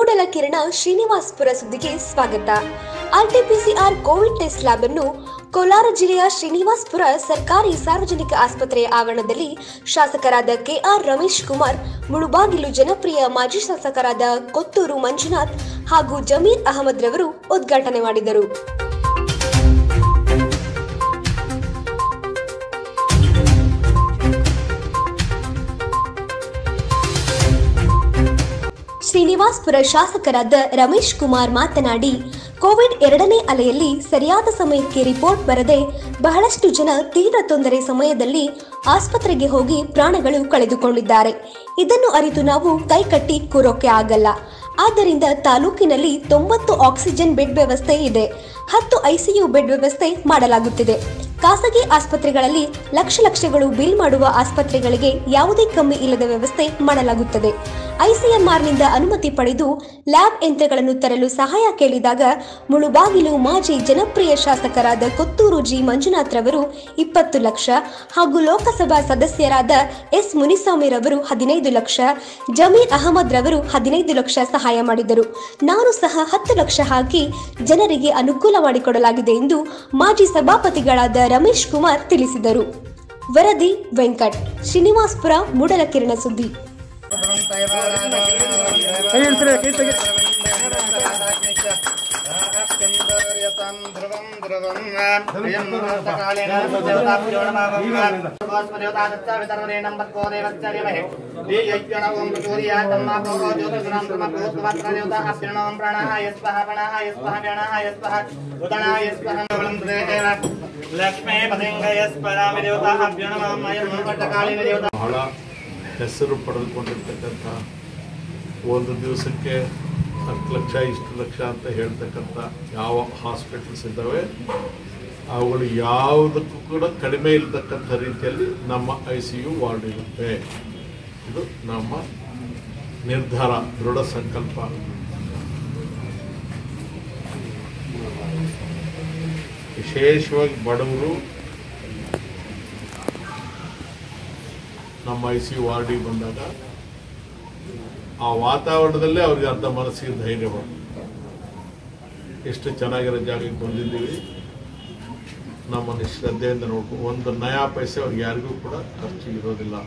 ಮೂಡಲಕಿರಣ ಶ್ರೀನಿವಾಸ್ಪುರ ಸುದ್ದಿಗೆ ಸ್ವಾಗತ RTPCR Covid test lab ಅನ್ನು ಕೋಲಾರ ಜಿಲ್ಲೆಯ ಶ್ರೀನಿವಾಸ್ಪುರ ಸರ್ಕಾರಿ ಸಾರ್ವಜನಿಕ ಆಸ್ಪತ್ರೆಯ ಆವರಣದಲ್ಲಿ ಶಾಸಕರಾದ ಕೆಆರ್ ರಮೇಶ್ ಕುಮಾರ್ ಮುಳುಬಾಗಿಲು ಜನಪ್ರಿಯ ಮಾಜಿ ಶಾಸಕರಾದ ಕೊತ್ತೂರು ಮಂಜುನಾಥ್ ಹಾಗೂ ಜಮೀರ್ ಅಹಮದ್ ರವರು ಉದ್ಘಾಟನೆ ಮಾಡಿದರು ಶ್ರೀನಿವಾಸ್ಪುರ ಶಾಸಕರಾದ ರಮೇಶ್ ಕುಮಾರ್ ಮಾತನಾಡಿ ಕೋವಿಡ್ ಎರಡನೇ ಅಲೆಯಲ್ಲಿ ಸರಿಯಾದ ಸಮಯಕ್ಕೆ ರಿಪೋರ್ಟ್ ಬರದೆ ಬಹಳಷ್ಟು ಜನ ತೀವ್ರ ತೊಂದರೆ ಸಮಯದಲ್ಲಿ ಆಸ್ಪತ್ರೆಗೆ ಹೋಗಿ ಪ್ರಾಣಗಳು ಕಳೆದುಕೊಂಡಿದ್ದಾರೆ ಇದನ್ನು ಅರಿತು ನಾವು ಕೈಕಟ್ಟಿ ಕೂರೋಕೆ ಆಗಲ್ಲ ಆದ್ದರಿಂದ ತಾಲೂಕಿನಲ್ಲಿ ತೊಂಬತ್ತು ಆಕ್ಸಿಜನ್ ಬೆಡ್ ವ್ಯವಸ್ಥೆ ಇದೆ ಹತ್ತು ಐಸಿಯು ಬೆಡ್ ವ್ಯವಸ್ಥೆ ಮಾಡಲಾಗುತ್ತಿದೆ ಖಾಸಗಿ ಆಸ್ಪತ್ರೆಗಳಲ್ಲಿ ಲಕ್ಷ ಲಕ್ಷಗಳು ಬಿಲ್ ಮಾಡುವ ಆಸ್ಪತ್ರೆಗಳಿಗೆ ಯಾವುದೇ ಕಮ್ಮಿ ಇಲ್ಲದ ವ್ಯವಸ್ಥೆ ಮಾಡಲಾಗುತ್ತದೆ ಐಸಿಎಂಆರ್ನಿಂದ ಅನುಮತಿ ಪಡೆದು ಲ್ಯಾಬ್ ಯಂತ್ರಗಳನ್ನು ತರಲು ಸಹಾಯ ಕೇಳಿದಾಗ ಮುಳುಬಾಗಿಲು ಮಾಜಿ ಜನಪ್ರಿಯ ಶಾಸಕರಾದ ಕೊತ್ತೂರು ಜಿ ಮಂಜುನಾಥ್ ರವರು ಇಪ್ಪತ್ತು ಲಕ್ಷ ಹಾಗೂ ಲೋಕಸಭಾ ಸದಸ್ಯರಾದ ಎಸ್ ಮುನಿಸ್ವಾಮಿರವರು ಹದಿನೈದು ಲಕ್ಷ ಜಮೀರ್ ಅಹಮದ್ ರವರು ಹದಿನೈದು ಲಕ್ಷ ಸಹಾಯ ಮಾಡಿದರು ನಾನು ಸಹ ಹತ್ತು ಲಕ್ಷ ಹಾಕಿ ಜನರಿಗೆ ಅನುಕೂಲ ಮಾಡಿಕೊಡಲಾಗಿದೆ ಎಂದು ಮಾಜಿ ಸಭಾಪತಿಗಳಾದ ರಮೇಶ್ ಕುಮಾರ್ ತಿಳಿಸಿದರು ವರದಿ ವೆಂಕಟ್ ಶ್ರೀನಿವಾಸ್ಪುರ ಮೂಡಲಕಿರಣ ಸುದ್ದಿ ಕೈ ಇಳಿಸ್ರಿ, ಕೈ ತೆಗಿ. ಲಕ್ಷ್ಮೀ ಪದಿಂಗಯ ಸ್ಮರಾಮಿ ದೇವತಾಭ್ಯೋ ನಮಃ ಅಯಂ ಕಾಳಿನ ದೇವತಾ ಬಹಳ ಹೆಸರು ಪಡೆದುಕೊಂಡಿರ್ತಕ್ಕಂಥ ಒಂದು ದಿವಸಕ್ಕೆ ಹತ್ತು ಲಕ್ಷ ಇಷ್ಟು ಲಕ್ಷ ಅಂತ ಹೇಳ್ತಕ್ಕಂಥ ಯಾವ ಹಾಸ್ಪಿಟಲ್ಸ್ ಇದ್ದಾವೆ ಅವುಗಳು ಯಾವುದಕ್ಕೂ ಕೂಡ ಕಡಿಮೆ ಇರತಕ್ಕಂಥ ರೀತಿಯಲ್ಲಿ ನಮ್ಮ ಐ ಸಿ ಯು ವಾರ್ಡ್ ಇರುತ್ತೆ ಇದು ನಮ್ಮ ನಿರ್ಧಾರ ದೃಢ ಸಂಕಲ್ಪ ವಿಶೇಷವಾಗಿ ಬಡವರು ನಮ್ಮ ಐ ಸಿ ಯು ವಾರ್ಡಿಗೆ ಬಂದಾಗ ಆ ವಾತಾವರಣದಲ್ಲೇ ಅವ್ರಿಗೆ ಅರ್ಧ ಮನಸ್ಸಿಗೆ ಧೈರ್ಯ ಬರ್ತದೆ ಎಷ್ಟು ಚೆನ್ನಾಗಿರೋ ಜಾಗಕ್ಕೆ ಬಂದಿದ್ದೀವಿ ನಮ್ಮನ್ನು ಶ್ರದ್ಧೆಯಿಂದ ನೋಡ್ಕೊ ಒಂದು ನಯಾ ಪೈಸೆ ಅವ್ರಿಗೆ ಯಾರಿಗೂ ಕೂಡ ಖರ್ಚು ಇರೋದಿಲ್ಲ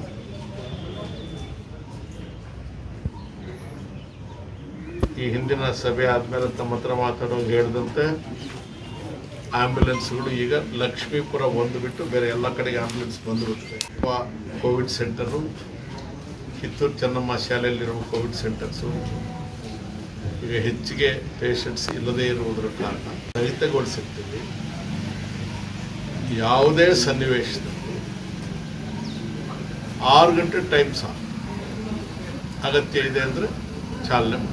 ಈ ಹಿಂದಿನ ಸಭೆ ಆದ್ಮೇಲೆ ತಮ್ಮ ಹತ್ರ ಮಾತಾಡೋದು ಹೇಳಿದಂತೆ ಆಂಬ್ಯುಲೆನ್ಸ್ಗಳು ಈಗ ಲಕ್ಷ್ಮೀಪುರ ಒಂದು ಬಿಟ್ಟು ಬೇರೆ ಎಲ್ಲ ಕಡೆಗೆ ಆಂಬ್ಯುಲೆನ್ಸ್ ಬಂದಿರುತ್ತೆ ಕೋವಿಡ್ ಸೆಂಟರು ಕಿತ್ತೂರು ಚೆನ್ನಮ್ಮ ಶಾಲೆಯಲ್ಲಿರುವ ಕೋವಿಡ್ ಸೆಂಟರ್ಸು ಈಗ ಹೆಚ್ಚಿಗೆ ಪೇಷಂಟ್ಸ್ ಇಲ್ಲದೇ ಇರುವುದರ ಕಾರಣ ಸ್ಥಗಿತಗೊಳಿಸಿರ್ತೀವಿ ಯಾವುದೇ ಸನ್ನಿವೇಶದಲ್ಲಿ ಆರು ಗಂಟೆ ಟೈಮ್ ಸಾಕು ಅಗತ್ಯ ಇದೆ ಅಂದರೆ ಚಾಲನೆ ಮಾಡಿ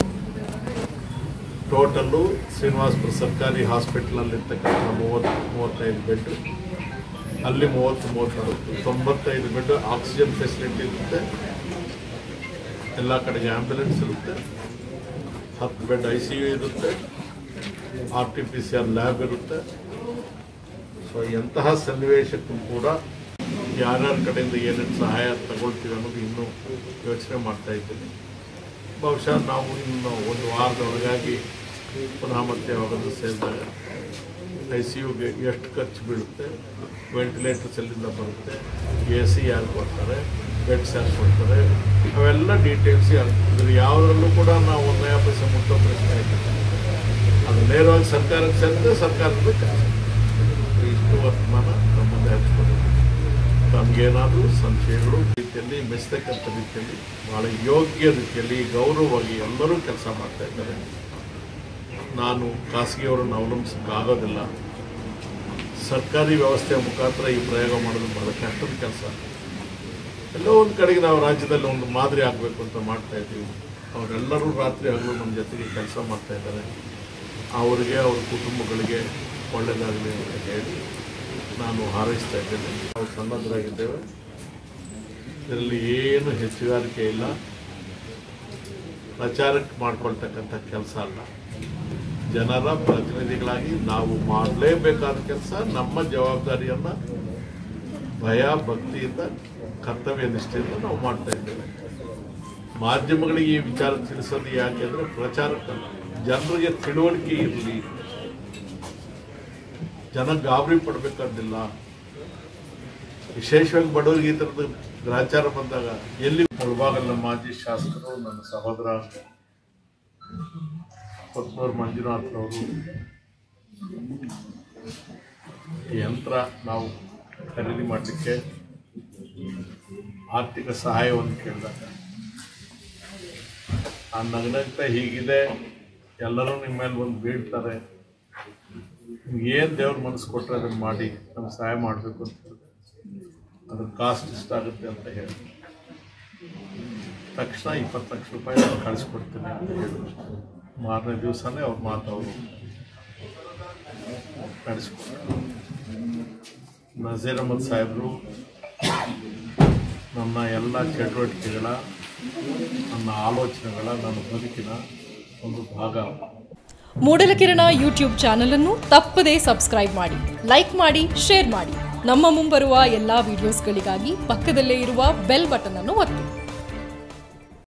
ಟೋಟಲ್ಲು ಶ್ರೀನಿವಾಸಪುರ ಸರ್ಕಾರಿ ಹಾಸ್ಪಿಟ್ಲಲ್ಲಿರ್ತಕ್ಕಂಥ ಮೂವತ್ತು ಮೂವತ್ತೈದು ಬೆಡ್ ಅಲ್ಲಿ ಮೂವತ್ತು ಮೂವತ್ತು ತೊಂಬತ್ತೈದು ಬೆಡ್ ಆಕ್ಸಿಜನ್ ಫೆಸಿಲಿಟಿ ಇರುತ್ತೆ ಎಲ್ಲ ಕಡೆಗೆ ಆ್ಯಂಬುಲೆನ್ಸ್ ಇರುತ್ತೆ ಹತ್ತು ಬೆಡ್ ಐ ಸಿ ಯು ಇರುತ್ತೆ R T P C R lab ಇರುತ್ತೆ ಸೊ ಎಂತಹ ಸನ್ನಿವೇಶಕ್ಕೂ ಕೂಡ ಯಾರ್ಯಾರ ಕಡೆಯಿಂದ ಏನೇನು ಸಹಾಯ ತಗೊಳ್ತೀವಿ ಅನ್ನೋದು ಇನ್ನೂ ಯೋಚನೆ ಮಾಡ್ತಾ ಇದ್ದೀನಿ ಬಹುಶಃ ನಾವು ಇನ್ನು ಒಂದು ವಾರದೊಳಗಾಗಿ ಪುನಃ ಮತ್ತೆ ಯಾವಾಗಲೂ ಸೇರಿದಾಗ ಐ ಸಿ ಯುಗೆ ಎಷ್ಟು ಖರ್ಚು ಬೀಳುತ್ತೆ ವೆಂಟಿಲೇಟರ್ಸ್ ಎಲ್ಲಿಂದ ಬರುತ್ತೆ ಎ ಸಿ ಯಾರು ಕೊಡ್ತಾರೆ ಬೆಡ್ಸ್ ಯಾರು ಕೊಡ್ತಾರೆ ಅವೆಲ್ಲ ಡೀಟೇಲ್ಸ್ ಇದ್ರ ಯಾವುದರಲ್ಲೂ ಕೂಡ ನಾವು ಒಂದು ನಯ ಪೈಸೆ ಮುಟ್ಟೋ ಪ್ರಶ್ನೆ ಇಲ್ಲ ಅದು ನೇರವಾಗಿ ಸರ್ಕಾರಕ್ಕೆ ಸೇರಿದ್ರೆ ಸರ್ಕಾರದ ಕೆಲಸ ಇಷ್ಟು ವರ್ತಮಾನ ನಮ್ಮ ಮುಂದೆ ಹಚ್ಕೊಂಡಿದ್ದೀವಿ ತಮಗೇನಾದರೂ ಸಂಶಯಗಳು ರೀತಿಯಲ್ಲಿ ಮೆಚ್ಚತಕ್ಕಂಥ ರೀತಿಯಲ್ಲಿ ಭಾಳ ಯೋಗ್ಯ ರೀತಿಯಲ್ಲಿ ಗೌರವವಾಗಿ ಎಲ್ಲರೂ ಕೆಲಸ ಮಾಡ್ತಾ ಇದ್ದಾರೆ ನಾನು ಖಾಸಗಿಯವರನ್ನು ಅವಲಂಬಿಸೋಕ್ಕಾಗೋದಿಲ್ಲ ಸರ್ಕಾರಿ ವ್ಯವಸ್ಥೆಯ ಮುಖಾಂತರ ಈ ಪ್ರಯೋಗ ಮಾಡೋದು ಬಹಳ ಕಷ್ಟದ ಕೆಲಸ ಎಲ್ಲೋ ಒಂದು ಕಡೆಗೆ ನಾವು ರಾಜ್ಯದಲ್ಲಿ ಒಂದು ಮಾದರಿ ಆಗಬೇಕು ಅಂತ ಮಾಡ್ತಾ ಇದ್ದೀವಿ ಅವರೆಲ್ಲರೂ ರಾತ್ರಿ ಹಗಲು ನಮ್ಮ ಜೊತೆಗೆ ಕೆಲಸ ಮಾಡ್ತಾ ಇದ್ದಾರೆ ಅವರಿಗೆ ಅವ್ರ ಕುಟುಂಬಗಳಿಗೆ ಒಳ್ಳೆಯದಾಗಲಿ ಅಂತ ಹೇಳಿ ನಾನು ಹಾರೈಸ್ತಾ ಇದ್ದೇನೆ ನಾವು ಸನ್ನದ್ಧರಾಗಿದ್ದೇವೆ ಇದರಲ್ಲಿ ಏನು ಹೆಚ್ಚುಗಾರಿಕೆ ಇಲ್ಲ ಪ್ರಚಾರಕ್ಕೆ ಮಾಡ್ಕೊಳ್ತಕ್ಕಂಥ ಕೆಲಸ ಅಲ್ಲ ಜನರ ಪ್ರತಿನಿಧಿಗಳಾಗಿ ನಾವು ಮಾಡಲೇಬೇಕಾದ ಕೆಲಸ ನಮ್ಮ ಜವಾಬ್ದಾರಿಯನ್ನು ಭಯ ಭಕ್ತಿಯಿಂದ ಕರ್ತವ್ಯ ನಿಷ್ಠೆಯಿಂದ ನಾವು ಮಾಡ್ತಾ ಇದ್ದೇವೆ ಮಾಧ್ಯಮಗಳಿಗೆ ಈ ವಿಚಾರ ತಿಳಿಸೋದು ಯಾಕೆ ಅಂದರೆ ಪ್ರಚಾರಕ್ಕಲ್ಲ ಜನರಿಗೆ ತಿಳುವಳಿಕೆ ಇರಲಿ ಜನ ಗಾಬರಿ ಪಡಬೇಕಾದಿಲ್ಲ ವಿಶೇಷವಾಗಿ ಬಡವರಿಗೆ ಈ ಥರದ ಗ್ರಾಚಾರ ಬಂದಾಗ ಎಲ್ಲಿ ಮುಳಬಾಗಲ್ನ ಮಾಜಿ ಶಾಸಕರು ನನ್ನ ಸಹೋದರ ಕೊತ್ಮೂರು ಮಂಜುನಾಥ್ರವರು ಈ ಯಂತ್ರ ನಾವು ಖರೀದಿ ಮಾಡಲಿಕ್ಕೆ ಆರ್ಥಿಕ ಸಹಾಯವನ್ನು ಕೇಳಿದಾಗ ಆ ನಗನಗ್ತಾ ಹೀಗಿದೆ ಎಲ್ಲರೂ ನಿಮ್ಮ ಮೇಲೆ ಒಂದು ಬೀಳ್ತಾರೆ ನಿಮ್ಗೆ ಏನು ದೇವ್ರ ಮನಸ್ಸು ಕೊಟ್ಟರೆ ಅದನ್ನು ಮಾಡಿ ನಮ್ಗೆ ಸಹಾಯ ಮಾಡಬೇಕು ಅಂತ ಹೇಳಿದೆ ಅದ್ರ ಕಾಸ್ಟ್ ಇಷ್ಟಾಗುತ್ತೆ ಅಂತ ಹೇಳಿ ತಕ್ಷಣ ಇಪ್ಪತ್ತು ಲಕ್ಷ ರೂಪಾಯಿ ನಾನು ಕಳಿಸ್ಕೊಡ್ತೀನಿ ಅಂತ ಹೇಳಿದ್ರು ಮಾರನೇ ದಿವಸನೇ ಅವ್ರ ಮಾತು ಅವರು ನಡೆಸ್ಕೊಟ್ರು ನಜೀರ್ ಅಹಮದ್ ಸಾಹೇಬರು ನನ್ನ ಎಲ್ಲ ಚಟುವಟಿಕೆಗಳ ನನ್ನ ಆಲೋಚನೆಗಳ ನನ್ನ ಬದುಕಿನ ಒಂದು ಭಾಗ ಮೂಡಲಕಿರಣ ಯೂಟ್ಯೂಬ್ ಚಾನಲ್ ಅನ್ನು ತಪ್ಪದೇ ಸಬ್ಸ್ಕ್ರೈಬ್ ಮಾಡಿ ಲೈಕ್ ಮಾಡಿ ಶೇರ್ ಮಾಡಿ ನಮ್ಮ ಮುಂಬರುವ ಎಲ್ಲಾ ವಿಡಿಯೋಸ್ಗಳಿಗಾಗಿ ಪಕ್ಕದಲ್ಲೇ ಇರುವ ಬೆಲ್ ಬಟನ್ ಅನ್ನು ಒತ್ತಿ